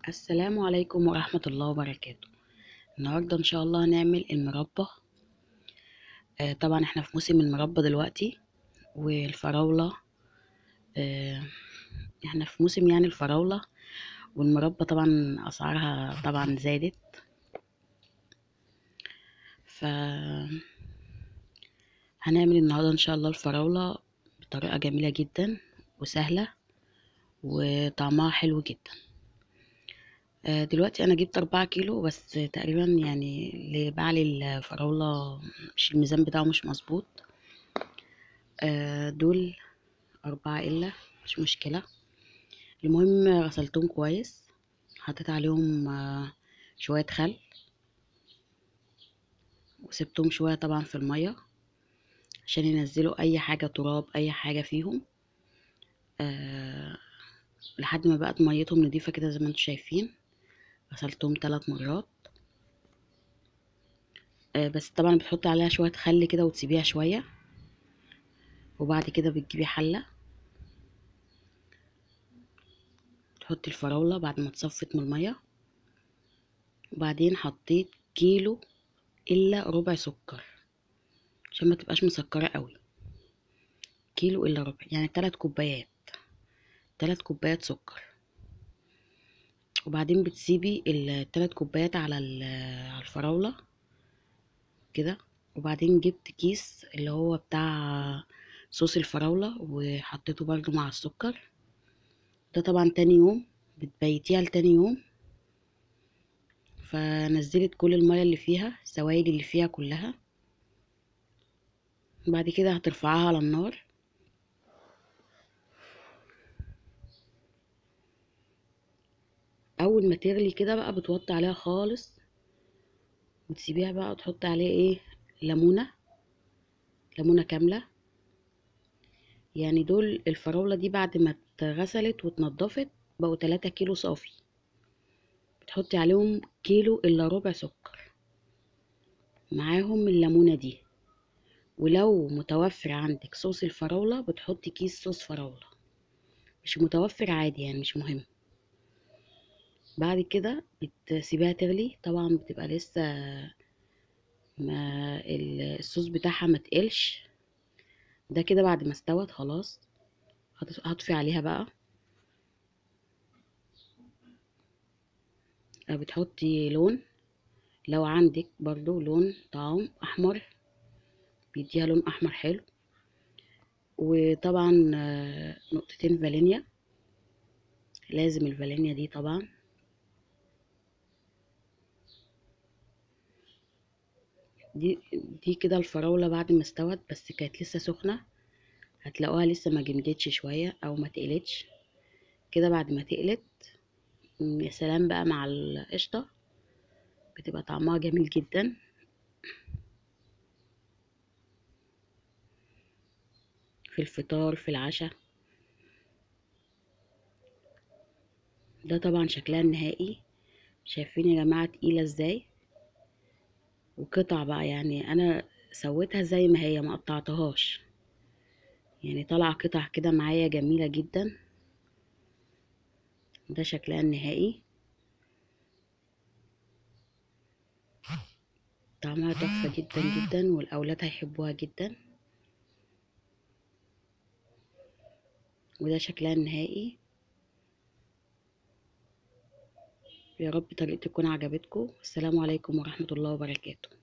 السلام عليكم ورحمة الله وبركاته النهاردة إن شاء الله هنعمل المربى آه طبعا احنا في موسم المربى دلوقتي والفراولة آه احنا في موسم يعني الفراولة والمربى طبعا أسعارها طبعا زادت ف هنعمل النهاردة إن شاء الله الفراولة بطريقة جميلة جدا وسهلة وطعمها حلو جدا آه، دلوقتي انا جبت أربعة كيلو بس تقريبا يعني اللي بعلي الفراولة مش الميزان بتاعه مش مظبوط آه، دول أربعة إلا مش مشكلة المهم غسلتهم كويس حطيت عليهم آه، شوية خل وسبتهم شوية طبعا في المية عشان ينزلوا أي حاجة تراب أي حاجة فيهم أه لحد ما بقت ميتهم نضيفة كده زي ما انتم شايفين غسلتهم ثلاث مرات أه بس طبعا بتحطي عليها شوية خل كده وتسيبيها شوية وبعد كده بتجيبي حلة تحطي الفراولة بعد ما تصفت من المية وبعدين حطيت كيلو الا ربع سكر عشان ما تبقاش مسكرة قوي كيلو الا ربع يعني تلات كوبايات تلات كوبايات سكر وبعدين بتسيبي التلات كوبايات على على الفراولة كده وبعدين جبت كيس اللي هو بتاع صوص الفراولة وحطيته برضو مع السكر ده طبعا تاني يوم بتبيتيها لتاني يوم فنزلت كل المية اللي فيها السوائل اللي فيها كلها بعد كده هترفعها على النار اول ما تغلي كده بقى بتوطي عليها خالص وتسيبيها بقى وتحطي عليه ايه ليمونه ليمونه كامله يعني دول الفراوله دي بعد ما اتغسلت واتنضفت بقوا 3 كيلو صافي بتحطي عليهم كيلو الا ربع سكر معاهم الليمونه دي ولو متوفر عندك صوص الفراوله بتحطي كيس صوص فراوله مش متوفر عادي يعني مش مهم بعد كده بتسيبيها تغلي طبعا بتبقى لسه ما الصوص بتاعها ما تقلش ده كده بعد ما استوت خلاص هطفي عليها بقى بتحطي لون لو عندك برضو لون طعام احمر بيديها لون احمر حلو وطبعا نقطتين فانيليا لازم الفانيليا دي طبعا دي دي كده الفراولة بعد ما استوت بس كانت لسه سخنة هتلاقوها لسه ما جمدتش شوية او ما تقلتش كده بعد ما تقلت يا سلام بقى مع القشطة بتبقى طعمها جميل جدا في الفطار في العشاء ده طبعا شكلها النهائي شايفين يا جماعة تقيلة ازاي وقطع بقى يعني انا سويتها زي ما هي ما قطعتهاش يعني طالعه قطع كده معايا جميله جدا ده شكلها النهائي طعمها تحفه جدا جدا والاولاد هيحبوها جدا وده شكلها النهائي يا رب طريقتي تكون عجبتكم السلام عليكم ورحمه الله وبركاته